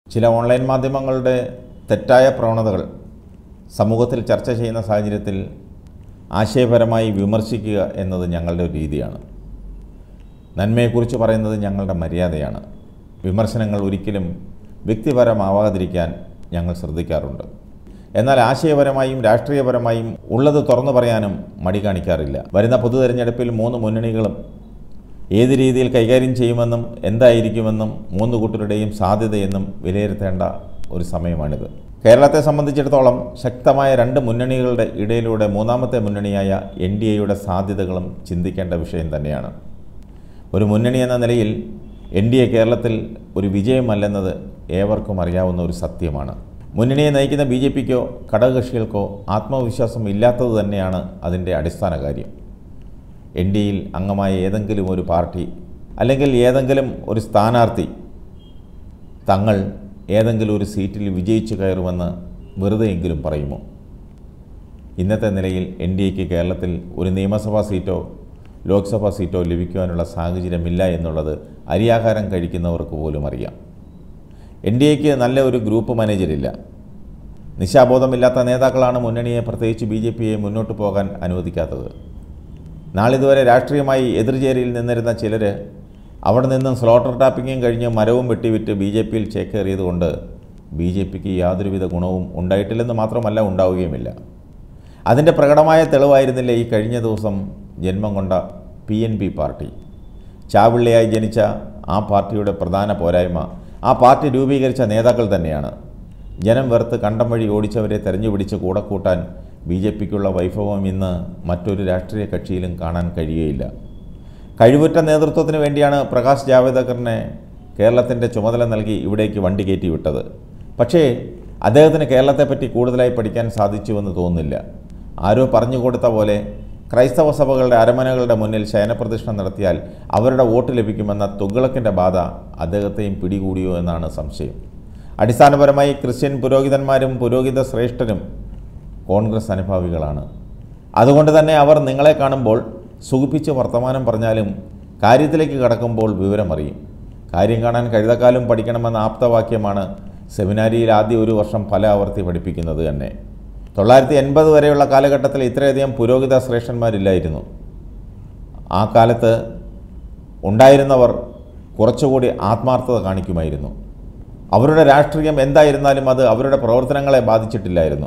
ചില ഓൺലൈൻ മാധ്യമങ്ങളുടെ തെറ്റായ പ്രവണതകൾ സമൂഹത്തിൽ ചർച്ച ചെയ്യുന്ന സാഹചര്യത്തിൽ ആശയപരമായി വിമർശിക്കുക എന്നത് ഞങ്ങളുടെ ഒരു രീതിയാണ് നന്മയെക്കുറിച്ച് പറയുന്നത് ഞങ്ങളുടെ മര്യാദയാണ് വിമർശനങ്ങൾ ഒരിക്കലും വ്യക്തിപരമാവാതിരിക്കാൻ ഞങ്ങൾ ശ്രദ്ധിക്കാറുണ്ട് എന്നാൽ ആശയപരമായും രാഷ്ട്രീയപരമായും ഉള്ളത് തുറന്നു പറയാനും മടി കാണിക്കാറില്ല വരുന്ന പൊതു തെരഞ്ഞെടുപ്പിൽ മൂന്ന് മുന്നണികളും ഏത് രീതിയിൽ കൈകാര്യം ചെയ്യുമെന്നും എന്തായിരിക്കുമെന്നും മൂന്ന് കൂട്ടരുടെയും സാധ്യതയെന്നും വിലയിരുത്തേണ്ട ഒരു സമയമാണിത് കേരളത്തെ സംബന്ധിച്ചിടത്തോളം ശക്തമായ രണ്ട് മുന്നണികളുടെ ഇടയിലൂടെ മൂന്നാമത്തെ മുന്നണിയായ എൻ ഡി എയുടെ സാധ്യതകളും ചിന്തിക്കേണ്ട വിഷയം തന്നെയാണ് ഒരു മുന്നണി എന്ന നിലയിൽ എൻ ഡി എ കേരളത്തിൽ ഒരു വിജയമല്ലെന്നത് ഏവർക്കും അറിയാവുന്ന ഒരു സത്യമാണ് മുന്നണിയെ നയിക്കുന്ന ബി ജെ പിക്കോ ഘടകകക്ഷികൾക്കോ ആത്മവിശ്വാസം ഇല്ലാത്തത് തന്നെയാണ് അതിൻ്റെ അടിസ്ഥാന കാര്യം എൻ ഡി എയിൽ അംഗമായ ഏതെങ്കിലും ഒരു പാർട്ടി അല്ലെങ്കിൽ ഏതെങ്കിലും ഒരു സ്ഥാനാർത്ഥി തങ്ങൾ ഏതെങ്കിലും ഒരു സീറ്റിൽ വിജയിച്ചു കയറുമെന്ന് വെറുതെയെങ്കിലും പറയുമോ ഇന്നത്തെ നിലയിൽ എൻ ഡി എക്ക് കേരളത്തിൽ ഒരു നിയമസഭാ സീറ്റോ ലോക്സഭാ സീറ്റോ ലഭിക്കുവാനുള്ള സാഹചര്യമില്ല എന്നുള്ളത് അരിയാഹാരം കഴിക്കുന്നവർക്ക് പോലും അറിയാം എൻ ഡി എക്ക് നല്ല ഒരു ഗ്രൂപ്പ് മാനേജരില്ല നിശാബോധമില്ലാത്ത നേതാക്കളാണ് മുന്നണിയെ പ്രത്യേകിച്ച് ബി ജെ പിയെ മുന്നോട്ട് പോകാൻ അനുവദിക്കാത്തത് നാളിതുവരെ രാഷ്ട്രീയമായി എതിർചേരിയിൽ നിന്നിരുന്ന ചിലർ അവിടെ നിന്നും സ്ലോട്ടർ ടാപ്പിങ്ങും കഴിഞ്ഞ് മരവും വെട്ടിവിറ്റ് ബി ജെ പിയിൽ ചേക്കേറിയതുകൊണ്ട് ബി ജെ പിക്ക് യാതൊരുവിധ ഗുണവും ഉണ്ടായിട്ടില്ലെന്ന് മാത്രമല്ല ഉണ്ടാവുകയുമില്ല അതിൻ്റെ പ്രകടമായ തെളിവായിരുന്നില്ല ഈ കഴിഞ്ഞ ദിവസം ജന്മം കൊണ്ട പി എൻ പി പാർട്ടി ചാവിള്ളിയായി ജനിച്ച ആ പാർട്ടിയുടെ പ്രധാന പോരായ്മ ആ പാർട്ടി രൂപീകരിച്ച നേതാക്കൾ തന്നെയാണ് ജനം വെറുത്ത് കണ്ടം വഴി ഓടിച്ചവരെ തെരഞ്ഞുപിടിച്ച് കൂടെ കൂട്ടാൻ ബി ജെ പിക്കുള്ള വൈഭവം ഇന്ന് മറ്റൊരു രാഷ്ട്രീയ കക്ഷിയിലും കാണാൻ കഴിയുകയില്ല കഴിവുറ്റ നേതൃത്വത്തിന് വേണ്ടിയാണ് പ്രകാശ് ജാവ്ദേക്കറിനെ കേരളത്തിൻ്റെ ചുമതല നൽകി ഇവിടേക്ക് വണ്ടി കയറ്റി വിട്ടത് പക്ഷേ അദ്ദേഹത്തിന് കേരളത്തെപ്പറ്റി കൂടുതലായി പഠിക്കാൻ സാധിച്ചുവെന്ന് തോന്നുന്നില്ല ആരോ പറഞ്ഞു കൊടുത്ത പോലെ ക്രൈസ്തവ സഭകളുടെ അരമനകളുടെ മുന്നിൽ ശയനപ്രദക്ഷിണം നടത്തിയാൽ അവരുടെ വോട്ട് ലഭിക്കുമെന്ന തുഗ്ലക്കിൻ്റെ ബാധ അദ്ദേഹത്തെയും പിടികൂടിയോ എന്നാണ് സംശയം അടിസ്ഥാനപരമായി ക്രിസ്ത്യൻ പുരോഹിതന്മാരും പുരോഹിത ശ്രേഷ്ഠരും കോൺഗ്രസ് അനുഭാവികളാണ് അതുകൊണ്ട് തന്നെ അവർ നിങ്ങളെ കാണുമ്പോൾ സുഖിപ്പിച്ച് വർത്തമാനം പറഞ്ഞാലും കാര്യത്തിലേക്ക് കടക്കുമ്പോൾ വിവരമറിയും കാര്യം കാണാൻ കഴുതക്കാലം പഠിക്കണമെന്ന ആപ്തവാക്യമാണ് സെമിനാരിയിൽ ആദ്യ ഒരു വർഷം പല ആവർത്തി പഠിപ്പിക്കുന്നത് തന്നെ തൊള്ളായിരത്തി എൺപത് വരെയുള്ള കാലഘട്ടത്തിൽ ഇത്രയധികം പുരോഹിത ശ്രേഷ്ഠന്മാരില്ലായിരുന്നു ആ കാലത്ത് ഉണ്ടായിരുന്നവർ കുറച്ചുകൂടി ആത്മാർത്ഥത കാണിക്കുമായിരുന്നു അവരുടെ രാഷ്ട്രീയം എന്തായിരുന്നാലും അത് അവരുടെ പ്രവർത്തനങ്ങളെ ബാധിച്ചിട്ടില്ലായിരുന്നു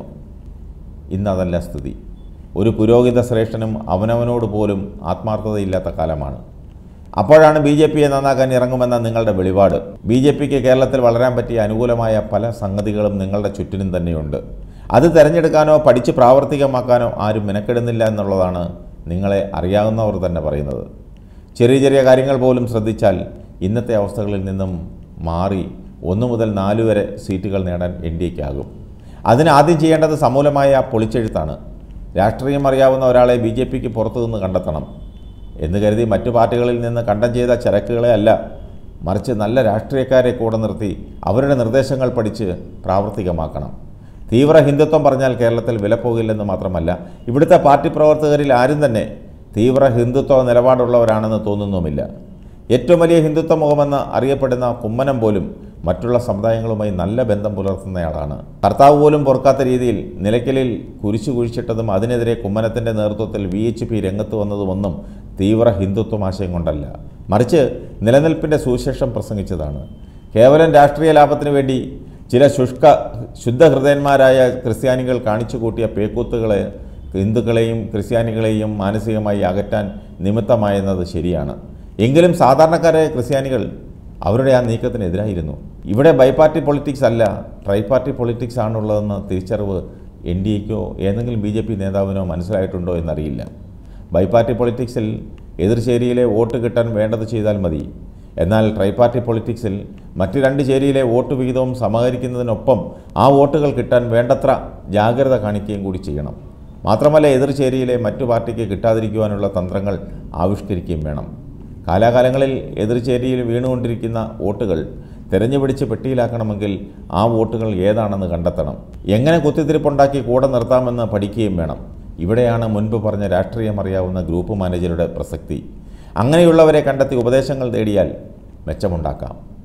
ഇന്നതല്ല സ്ഥിതി ഒരു പുരോഹിത ശ്രേഷ്ഠനും അവനവനോട് പോലും ആത്മാർത്ഥതയില്ലാത്ത കാലമാണ് അപ്പോഴാണ് ബി ജെ പിയെ നന്നാക്കാൻ ഇറങ്ങുമെന്ന നിങ്ങളുടെ വെളിപാട് ബി ജെ പിക്ക് കേരളത്തിൽ വളരാൻ പറ്റിയ അനുകൂലമായ പല സംഗതികളും നിങ്ങളുടെ ചുറ്റിനും തന്നെയുണ്ട് അത് തിരഞ്ഞെടുക്കാനോ പഠിച്ച് പ്രാവർത്തികമാക്കാനോ ആരും മെനക്കെടുന്നില്ല എന്നുള്ളതാണ് നിങ്ങളെ അറിയാവുന്നവർ തന്നെ പറയുന്നത് ചെറിയ ചെറിയ കാര്യങ്ങൾ പോലും ശ്രദ്ധിച്ചാൽ ഇന്നത്തെ അവസ്ഥകളിൽ നിന്നും മാറി ഒന്ന് മുതൽ നാല് വരെ സീറ്റുകൾ നേടാൻ എൻ ഡി എക്കാകും അതിന് ആദ്യം ചെയ്യേണ്ടത് സമൂലമായ പൊളിച്ചെഴുത്താണ് രാഷ്ട്രീയം അറിയാവുന്ന ഒരാളെ ബി ജെ പിക്ക് പുറത്തുനിന്ന് കണ്ടെത്തണം എന്ന് കരുതി മറ്റു പാർട്ടികളിൽ നിന്ന് കണ്ടം ചെയ്ത ചരക്കുകളെ അല്ല മറിച്ച് നല്ല രാഷ്ട്രീയക്കാരെ കൂടെ നിർത്തി അവരുടെ നിർദ്ദേശങ്ങൾ പഠിച്ച് പ്രാവർത്തികമാക്കണം തീവ്ര ഹിന്ദുത്വം പറഞ്ഞാൽ കേരളത്തിൽ വിലപ്പോകില്ലെന്ന് മാത്രമല്ല ഇവിടുത്തെ പാർട്ടി പ്രവർത്തകരിൽ ആരും തന്നെ തീവ്ര ഹിന്ദുത്വ നിലപാടുള്ളവരാണെന്ന് തോന്നുന്നുമില്ല ഏറ്റവും വലിയ ഹിന്ദുത്വ മുഖമെന്ന് അറിയപ്പെടുന്ന കുമ്മനം പോലും മറ്റുള്ള സമുദായങ്ങളുമായി നല്ല ബന്ധം പുലർത്തുന്നയാളാണ് കർത്താവ് പോലും പൊറുക്കാത്ത രീതിയിൽ നിലയ്ക്കലിൽ കുരിശു കുഴിച്ചിട്ടതും അതിനെതിരെ കുമ്മനത്തിൻ്റെ നേതൃത്വത്തിൽ വി എച്ച് പി രംഗത്ത് വന്നതുമൊന്നും തീവ്ര ഹിന്ദുത്വം ആശയം കൊണ്ടല്ല മറിച്ച് നിലനിൽപ്പിൻ്റെ സുവിശേഷം പ്രസംഗിച്ചതാണ് കേവലം രാഷ്ട്രീയ ലാഭത്തിനു വേണ്ടി ചില ശുഷ്ക ശുദ്ധഹൃദയന്മാരായ ക്രിസ്ത്യാനികൾ കാണിച്ചു കൂട്ടിയ പേക്കൂത്തുകളെ ഹിന്ദുക്കളെയും ക്രിസ്ത്യാനികളെയും മാനസികമായി അകറ്റാൻ നിമിത്തമായെന്നത് ശരിയാണ് എങ്കിലും സാധാരണക്കാരായ ക്രിസ്ത്യാനികൾ അവരുടെ ആ നീക്കത്തിനെതിരായിരുന്നു ഇവിടെ ബൈപാർട്ടി പൊളിറ്റിക്സ് അല്ല ട്രൈ പാർട്ടി പൊളിറ്റിക്സ് ആണുള്ളതെന്ന് തിരിച്ചറിവ് എൻ ഡി എക്കോ ഏതെങ്കിലും ബി ജെ പി നേതാവിനോ മനസ്സിലായിട്ടുണ്ടോ എന്നറിയില്ല ബൈപാർട്ടി പൊളിറ്റിക്സിൽ എതിർചേരിയിലെ വോട്ട് കിട്ടാൻ വേണ്ടത് ചെയ്താൽ മതി എന്നാൽ ട്രൈ പാർട്ടി പൊളിറ്റിക്സിൽ മറ്റ് രണ്ട് ചേരിയിലെ വോട്ട് വിഹിതവും സമാഹരിക്കുന്നതിനൊപ്പം ആ വോട്ടുകൾ കിട്ടാൻ വേണ്ടത്ര ജാഗ്രത കാണിക്കുകയും കൂടി ചെയ്യണം മാത്രമല്ല എതിർചേരിയിലെ മറ്റു പാർട്ടിക്ക് കിട്ടാതിരിക്കുവാനുള്ള തന്ത്രങ്ങൾ ആവിഷ്കരിക്കുകയും വേണം കാലാകാലങ്ങളിൽ എതിർചേരിയിൽ വീണുകൊണ്ടിരിക്കുന്ന വോട്ടുകൾ തെരഞ്ഞുപിടിച്ച് പെട്ടിയിലാക്കണമെങ്കിൽ ആ വോട്ടുകൾ ഏതാണെന്ന് കണ്ടെത്തണം എങ്ങനെ കുത്തിത്തിരിപ്പുണ്ടാക്കി കൂടെ നിർത്താമെന്ന് പഠിക്കുകയും വേണം ഇവിടെയാണ് മുൻപ് പറഞ്ഞ രാഷ്ട്രീയം അറിയാവുന്ന ഗ്രൂപ്പ് മാനേജരുടെ പ്രസക്തി അങ്ങനെയുള്ളവരെ കണ്ടെത്തി ഉപദേശങ്ങൾ തേടിയാൽ മെച്ചമുണ്ടാക്കാം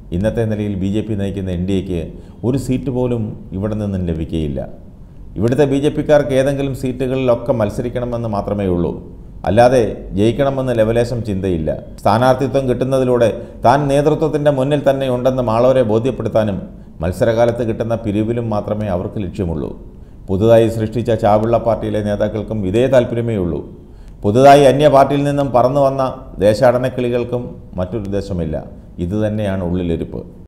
ഇന്നത്തെ നിലയിൽ ബി ജെ പി നയിക്കുന്ന എൻ ഡി എക്ക് ഒരു സീറ്റ് പോലും ഇവിടെ നിന്നും ലഭിക്കുകയില്ല ഇവിടുത്തെ ബി ജെ പിക്കാർക്ക് ഏതെങ്കിലും സീറ്റുകളിലൊക്കെ മത്സരിക്കണമെന്ന് മാത്രമേ ഉള്ളൂ അല്ലാതെ ജയിക്കണമെന്ന് ലെവലേശം ചിന്തയില്ല സ്ഥാനാർത്ഥിത്വം കിട്ടുന്നതിലൂടെ താൻ നേതൃത്വത്തിൻ്റെ മുന്നിൽ തന്നെ ഉണ്ടെന്ന് മാളവരെ ബോധ്യപ്പെടുത്താനും മത്സരകാലത്ത് കിട്ടുന്ന പിരിവിലും മാത്രമേ അവർക്ക് ലക്ഷ്യമുള്ളൂ പുതുതായി സൃഷ്ടിച്ച ചാവിള്ള പാർട്ടിയിലെ നേതാക്കൾക്കും ഇതേ താല്പര്യമേ ഉള്ളൂ പുതുതായി അന്യ പാർട്ടിയിൽ നിന്നും പറന്നു വന്ന ദേശാടനക്കിളികൾക്കും മറ്റൊരു ഉദ്ദേശമില്ല ഇതുതന്നെയാണ് ഉള്ളിലിരിപ്പ്